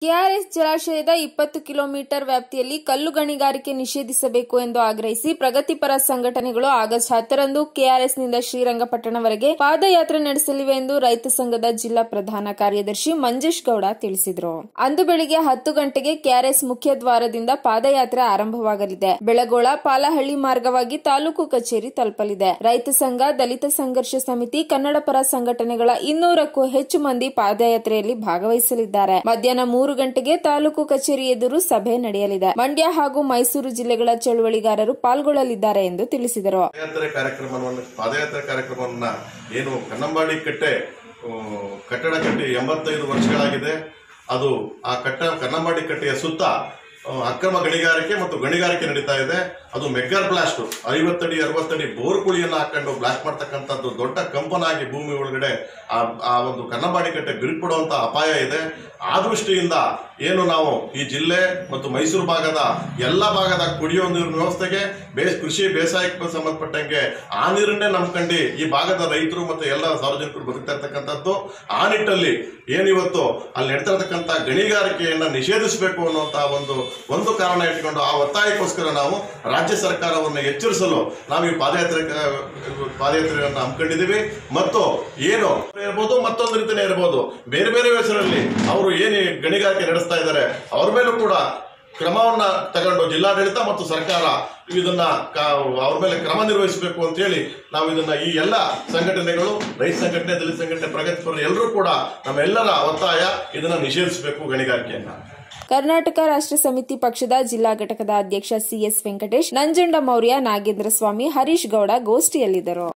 KRS ಜಲಾಶಯದ ಇಪ್ಪತ್ತು kilometre ವ್ಯಾಪ್ತಿಯಲ್ಲಿ ಕಲ್ಲು ಗಣಿಗಾರಿಕೆ ನಿಷೇಧಿಸಬೇಕು ಎಂದು ಆಗ್ರಹಿಸಿ ಪ್ರಗತಿಪರ ಸಂಘಟನೆಗಳು ಆಗಸ್ಟ್ ಹತ್ತರಂದು ಕೆಆರ್ಎಸ್ನಿಂದ ಶ್ರೀರಂಗಪಟ್ಟಣವರೆಗೆ ಪಾದಯಾತ್ರೆ ನಡೆಸಲಿವೆ ಎಂದು ರೈತ ಸಂಘದ ಜಿಲ್ಲಾ ಪ್ರಧಾನ ಕಾರ್ಯದರ್ಶಿ ಮಂಜೇಶ್ ಗೌಡ ತಿಳಿಸಿದರು ಅಂದು ಬೆಳಿಗ್ಗೆ ಹತ್ತು ಗಂಟೆಗೆ ಕೆಆರ್ಎಸ್ ಮುಖ್ಯ ದ್ವಾರದಿಂದ ಪಾದಯಾತ್ರೆ ಆರಂಭವಾಗಲಿದೆ ಬೆಳಗೋಳ ಪಾಲಹಳ್ಳಿ ಮಾರ್ಗವಾಗಿ ತಾಲೂಕು ಕಚೇರಿ ತಲುಪಲಿದೆ ರೈತ ಸಂಘ ದಲಿತ ಸಂಘರ್ಷ ಸಮಿತಿ ಕನ್ನಡ ಪರ ಸಂಘಟನೆಗಳ ಇನ್ನೂರಕ್ಕೂ ಹೆಚ್ಚು ಮಂದಿ ಪಾದಯಾತ್ರೆಯಲ್ಲಿ ಭಾಗವಹಿಸಲಿದ್ದಾರೆ ಮಧ್ಯಾಹ್ನ ಮೂರು ಗಂಟೆಗೆ ತಾಲೂಕು ಕಚೇರಿ ಎದುರು ಸಭೆ ನಡೆಯಲಿದೆ ಮಂಡ್ಯ ಹಾಗೂ ಮೈಸೂರು ಜಿಲ್ಲೆಗಳ ಚಳುವಳಿಗಾರರು ಪಾಲ್ಗೊಳ್ಳಲಿದ್ದಾರೆ ಎಂದು ತಿಳಿಸಿದರು ಪಾದಯಾತ್ರೆ ಕಾರ್ಯಕ್ರಮವನ್ನು ಪಾದಯಾತ್ರೆ ಕಾರ್ಯಕ್ರಮವನ್ನ ಏನು ಕನ್ನಂಬಾಡಿ ಕಟ್ಟೆ ಆ, ಕಟ್ಟಡ ಕಟ್ಟಿ ಎಂಬತ್ತೈದು ವರ್ಷಗಳಾಗಿದೆ ಅದು ಆ ಕಟ್ಟ ಕನ್ನಂಬಾಡಿ ಕಟ್ಟೆಯ ಸುತ್ತ ಆ, ಅಕ್ರಮ ಗಣಿಗಾರಿಕೆ ಮತ್ತು ಗಣಿಗಾರಿಕೆ ನಡೀತಾ ಇದೆ ಅದು ಮೆಗ್ಗರ್ ಬ್ಲಾಸ್ಟ್ ಐವತ್ತಡಿ ಅರವತ್ತಡಿ ಬೋರ್ ಕುಳಿಯನ್ನು ಹಾಕೊಂಡು ಬ್ಲಾಸ್ಟ್ ಮಾಡ್ತಕ್ಕಂಥದ್ದು ದೊಡ್ಡ ಕಂಪನ ಆಗಿ ಭೂಮಿ ಒಳಗಡೆ ಆ ಆ ಒಂದು ಕನ್ನಂಬಾಡಿ ಕಟ್ಟೆ ಬಿರುಕುಬಿಡುವಂತ ಅಪಾಯ ಇದೆ ಆ ದೃಷ್ಟಿಯಿಂದ ಏನು ನಾವು ಈ ಜಿಲ್ಲೆ ಮತ್ತು ಮೈಸೂರು ಭಾಗದ ಎಲ್ಲ ಭಾಗದ ಕುಡಿಯುವ ನೀರಿನ ವ್ಯವಸ್ಥೆಗೆ ಬೇಸ್ ಕೃಷಿ ಬೇಸಾಯಕ್ಕೆ ಸಂಬಂಧಪಟ್ಟಂಗೆ ಆ ನೀರನ್ನೇ ನಂಬ್ಕೊಂಡು ಈ ಭಾಗದ ರೈತರು ಮತ್ತು ಎಲ್ಲ ಸಾರ್ವಜನಿಕರು ಬದುಕ್ತಾ ಇರ್ತಕ್ಕಂಥದ್ದು ಆ ನಿಟ್ಟಲ್ಲಿ ಏನಿವತ್ತು ಅಲ್ಲಿ ನಡೀತಾ ಇರ್ತಕ್ಕಂಥ ಗಣಿಗಾರಿಕೆಯನ್ನ ನಿಷೇಧಿಸಬೇಕು ಅನ್ನುವಂತ ಒಂದು ಒಂದು ಕಾರಣ ಇಟ್ಕೊಂಡು ಆ ಒತ್ತಾಯಕ್ಕೋಸ್ಕರ ನಾವು ರಾಜ್ಯ ಸರ್ಕಾರವನ್ನು ಎಚ್ಚರಿಸಲು ನಾವು ಈ ಪಾದಯಾತ್ರೆ ಪಾದಯಾತ್ರೆಯನ್ನು ಹಮ್ಮಿಕೊಂಡಿದ್ದೀವಿ ಮತ್ತು ಏನು ಇರ್ಬೋದು ಮತ್ತೊಂದು ರೀತಿನೇ ಇರ್ಬೋದು ಬೇರೆ ಬೇರೆ ಹೆಸರಲ್ಲಿ ಅವರು ಏನು ಈ ಗಣಿಗಾರಿಕೆ ನಡೆಸ್ತಾ ಇದ್ದಾರೆ ಅವ್ರ ಮೇಲೂ ಕೂಡ ಕ್ರಮವನ್ನ ತಗೊಂಡು ಜಿಲ್ಲಾಡಳಿತ ಮತ್ತು ಸರ್ಕಾರ ಇದನ್ನ ಕ- ಅವ್ರ ಮೇಲೆ ಕ್ರಮ ನಿರ್ವಹಿಸಬೇಕು ಅಂತ ಹೇಳಿ ನಾವು ಇದನ್ನ ಈ ಎಲ್ಲ ಸಂಘಟನೆಗಳು ರೈತ ಸಂಘಟನೆ ದಲಿತ ಸಂಘಟನೆ ಪ್ರಗತಿಪರ ಎಲ್ಲರೂ ಕೂಡ ನಮ್ಮೆಲ್ಲರ ಒತ್ತಾಯ ಇದನ್ನ ನಿಷೇಧಿಸಬೇಕು ಗಣಿಗಾರಿಕೆಯನ್ನ ಕರ್ನಾಟಕ ರಾಷ್ಟ್ರ ಸಮಿತಿ ಪಕ್ಷದ ಜಿಲ್ಲಾ ಘಟಕದ ಅಧ್ಯಕ್ಷ ಸಿಎಸ್ ವೆಂಕಟೇಶ್ ನಂಜುಂಡ ಮೌರ್ಯ ನಾಗೇಂದ್ರ ಸ್ವಾಮಿ ಹರೀಶ್ ಗೌಡ ಗೋಷ್ಠಿಯಲ್ಲಿದ್ದರು